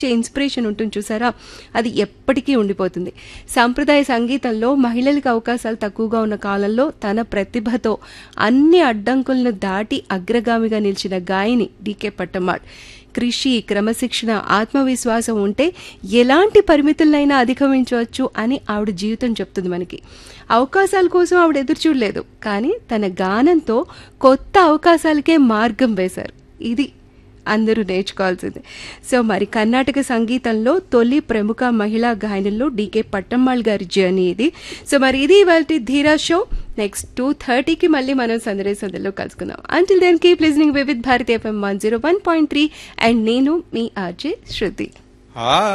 inspiration ఉంటుంది చూసారా అది ఎప్పటికీ ఉండిపోతుంది సాంప్రదాయ సంగీతంలో మహిళలకు అవకాశాలు తక్కువగా ఉన్న కాలంలో తన ప్రతిభతో అన్ని అడ్డంకులను దాటి అగ్రగామిగా నిలిచిన గాయని డీకే పట్టమ్మాళ్ కృషి క్రమశిక్షణ ఆత్మవిశ్వాసం ఉంటే ఎలాంటి పరిమితులనైనా అధిగమించవచ్చు అని ఆవిడ జీవితం చెప్తుంది మనకి అవకాశాల కోసం ఆవిడ ఎదురు చూడలేదు కానీ తన గానంతో కొత్త అవకాశాలకే మార్గం వేశారు ఇది అందరూ నేర్చుకోవాల్సిందే సో మరి కర్ణాటక సంగీతంలో తొలి ప్రముఖ మహిళా గాయనంలో డీకే పట్టమ్మాళ్ గారి జర్నీ ఇది సో మరి ఇది ఇవాళ ధీరా షో నెక్స్ట్ టూ థర్టీకి మళ్ళీ మనం సందరే సందర్లో కలుసుకుందాం until then keep listening Vividh Bharati FM one zero one point three and నేను మీ ఆర్జే శృతి ఆ